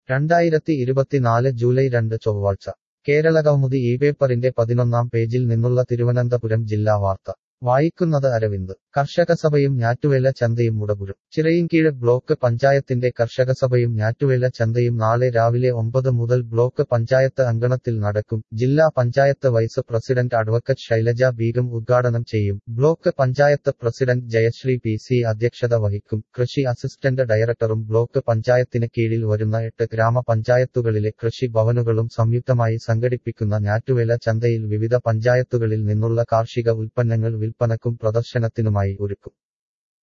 രണ്ടായിരത്തി ഇരുപത്തിനാല് ജൂലൈ രണ്ട് ചൊവ്വാഴ്ച കേരളകൗമുദി ഈ പേപ്പറിന്റെ പതിനൊന്നാം പേജിൽ നിന്നുള്ള തിരുവനന്തപുരം ജില്ലാ വാർത്ത വായിക്കുന്നത് അരവിന്ദ് കർഷകസഭയും ഞാറ്റുവേല ചന്തയും മുടപുരം ചിറയിൻകീഴ് ബ്ലോക്ക് പഞ്ചായത്തിന്റെ കർഷകസഭയും ഞാറ്റുവേല ചന്തയും നാളെ രാവിലെ ഒമ്പത് മുതൽ ബ്ലോക്ക് പഞ്ചായത്ത് അങ്കണത്തിൽ നടക്കും ജില്ലാ panchayat vice president advocate Shailaja Beegum ഉദ്ഘാടനം ചെയ്യും block panchayat president Jayasree P C അധ്യക്ഷത വഹിക്കും കൃഷി അസിസ്റ്റന്റ് ഡയറക്ടറും ബ്ലോക്ക് പഞ്ചായത്തിന് കീഴിൽ വരുന്ന എട്ട് ഗ്രാമപഞ്ചായത്തുകളിലെ കൃഷി ഭവനുകളും സംയുക്തമായി സംഘടിപ്പിക്കുന്ന ഞാറ്റുവേല ചന്തയിൽ വിവിധ പഞ്ചായത്തുകളിൽ നിന്നുള്ള കാർഷിക ഉൽപ്പന്നങ്ങൾ വിൽപ്പനക്കും പ്രദർശനത്തിനുമായി ഒരുക്കും